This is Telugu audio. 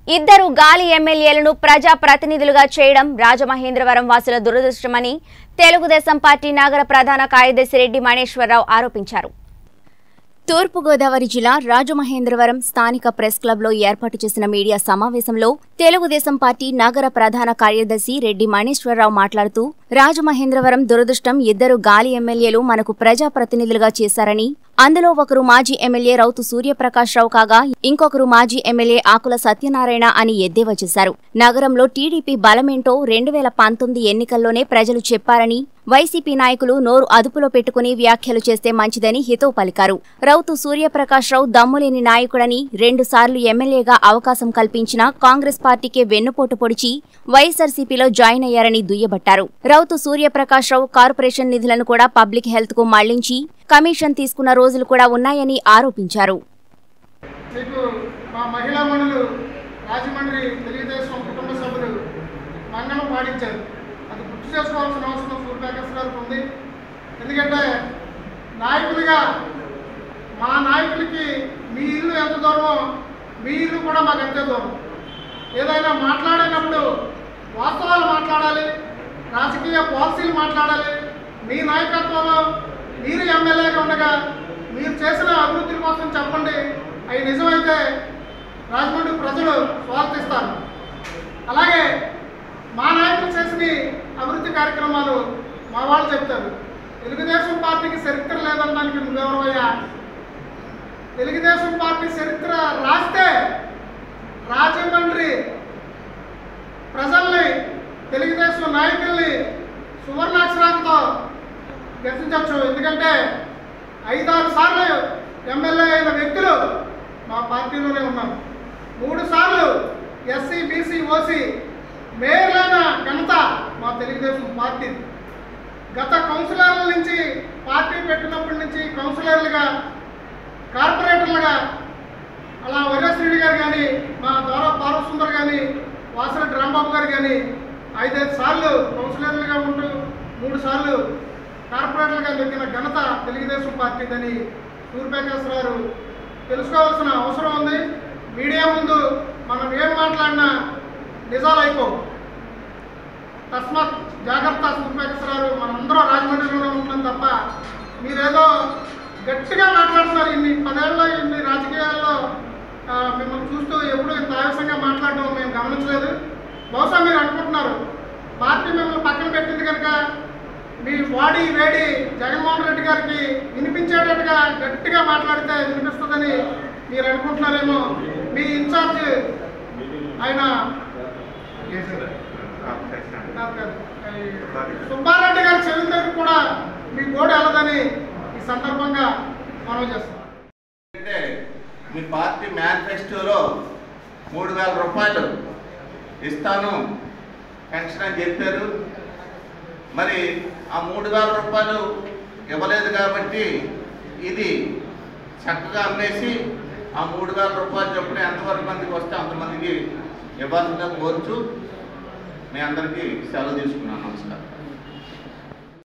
ఇద్దరు గాలి ఎమ్మెల్యేలను ప్రజా ప్రతినిధులుగా చేయడం రాజమహేంద్రవరం వాసుల దురదృష్టమని తెలుగుదేశం పార్టీ నగర ప్రధాన కార్యదర్శి రెడ్డి మణేశ్వరరావు ఆరోపించారు తూర్పుగోదావరి జిల్లా రాజమహేంద్రవరం స్థానిక ప్రెస్ క్లబ్లో ఏర్పాటు చేసిన మీడియా సమావేశంలో తెలుగుదేశం పార్టీ నగర ప్రధాన కార్యదర్శి రెడ్డి మణేశ్వరరావు మాట్లాడుతూ రాజమహేంద్రవరం దురదృష్టం ఇద్దరు గాలి ఎమ్మెల్యేలు మనకు ప్రజా ప్రతినిధులుగా చేశారని అందులో ఒకరు మాజీ ఎమ్మెల్యే రౌతు సూర్యప్రకాష్ రావు కాగా ఇంకొకరు మాజీ ఎమ్మెల్యే ఆకుల సత్యనారాయణ అని ఎద్దేవా చేశారు నగరంలో టీడీపీ బలమేంటో రెండు వేల పంతొమ్మిది ఎన్నికల్లోనే ప్రజలు చెప్పారని వైసీపీ నాయకులు నోరు అదుపులో పెట్టుకుని వ్యాఖ్యలు చేస్తే మంచిదని హితవు పలికారు రౌతు సూర్యప్రకాష్ రావు దమ్ములేని నాయకుడని రెండుసార్లు ఎమ్మెల్యేగా అవకాశం కల్పించిన కాంగ్రెస్ పార్టీకే వెన్నుపోటు పొడిచి వైఎస్ఆర్సీపీలో జాయిన్ అయ్యారని దుయ్యబట్టారు రౌతు సూర్యప్రకాష్ రావు కార్పొరేషన్ నిధులను కూడా పబ్లిక్ హెల్త్ కు మళ్లించి కమిషన్ తీసుకున్న రోజులు కూడా ఉన్నాయని ఆరోపించారు మీకు మా మహిళా మనులు రాజమండ్రి తెలుగుదేశం కుటుంబ సభ్యులు మంగళం పాటించారు అది గుర్తు చేసుకోవాల్సిన అవసరం సూర్యప్రకాశ్ గారికి ఉంది ఎందుకంటే నాయకులుగా మా నాయకులకి మీ ఇల్లు ఎంత దూరమో మీ ఇల్లు కూడా మాకు అంతే దూరం ఏదైనా మాట్లాడేటప్పుడు వాస్తవాలు మాట్లాడాలి రాజకీయ పాలసీలు మాట్లాడాలి మీ నాయకత్వంలో మీరు ఎమ్మెల్యేగా ఉండగా మీరు చేసిన అభివృద్ధి కోసం చెప్పండి అవి నిజమైతే రాజమండ్రి ప్రజలు స్వాగతిస్తారు అలాగే మా నాయకులు చేసిన అభివృద్ధి కార్యక్రమాలు మా వాళ్ళు చెప్తారు తెలుగుదేశం పార్టీకి చరిత్ర లేదనడానికి నువ్వెవరవయ్యా తెలుగుదేశం పార్టీ చరిత్ర రాస్తే రాజమండ్రి ప్రజల్ని తెలుగుదేశం నాయకుల్ని సువర్ణాక్షరాలతో గెలిచించవచ్చు ఎందుకంటే ఐదారు సార్లు ఎమ్మెల్యే అయిన వ్యక్తులు మా పార్టీలోనే ఉన్నారు మూడు సార్లు ఎస్సీ బీసీ ఓసీ మేయర్లైన ఘనత మా తెలుగుదేశం పార్టీ గత కౌన్సిలర్ల నుంచి పార్టీ పెట్టినప్పటి నుంచి కౌన్సిలర్లుగా కార్పొరేటర్లుగా అలా వైరశ్రెడ్డి గారు కానీ మా ద్వారా పార్వసుందర్ కానీ వాసరెడ్డి రాంబాబు గారు కానీ ఐదైదు సార్లు కౌన్సిలర్లుగా ఉంటూ మూడు సార్లు కార్పొరేటర్లుగా దొరికిన ఘనత తెలుగుదేశం పార్టీదని సూర్యప్రకాశ్ గారు తెలుసుకోవాల్సిన అవసరం ఉంది మీడియా ముందు మనం ఏం మాట్లాడినా నిజాలు అయిపోవు తస్మాత్ జాగ్రత్త సూర్యప్రకాశ్ గారు మనందరం రాజమండ్రిలోనే ఉంటున్నాం తప్ప మీరేదో గట్టిగా మాట్లాడుతున్నారు ఇన్ని పదేళ్ళ ఇన్ని రాజకీయాల్లో ఆ, మిమ్మల్ని చూస్తూ ఎప్పుడు ఇంత ఆవేశంగా మాట్లాడడం మేము గమనించలేదు బహుశా మీరు అనుకుంటున్నారు పార్టీ మిమ్మల్ని పక్కన పెట్టింది కనుక మీ బాడీ వేడి జగన్మోహన్ రెడ్డి గారికి వినిపించేటట్టుగా గట్టిగా మాట్లాడితే వినిపిస్తుందని మీరు అనుకుంటున్నారేమో మీ ఇన్ఛార్జ్ ఆయన కాదు కాదు. ఈ సుబ్బారెడ్డి గారి చెల్లి దగ్గర కూడా మీ గోడ వెళ్ళదని ఈ సందర్భంగా మనవి చేస్తున్నాం అంటే మీ పార్టీ మేనిఫెస్టోలో మూడు వేల రూపాయలు ఇస్తాను పెన్షన్ అని చెప్పారు మరి ఆ మూడు వేల రూపాయలు ఇవ్వలేదు కాబట్టి ఇది చక్కగా అమ్మేసి ఆ మూడు వేల రూపాయలు చొప్పున ఎంతవరకు మందికి వస్తే అంతమందికి ఇవ్వాల్సిందిగా కోరుచు మీ అందరికీ సెలవు తీసుకున్నాను నమస్కారం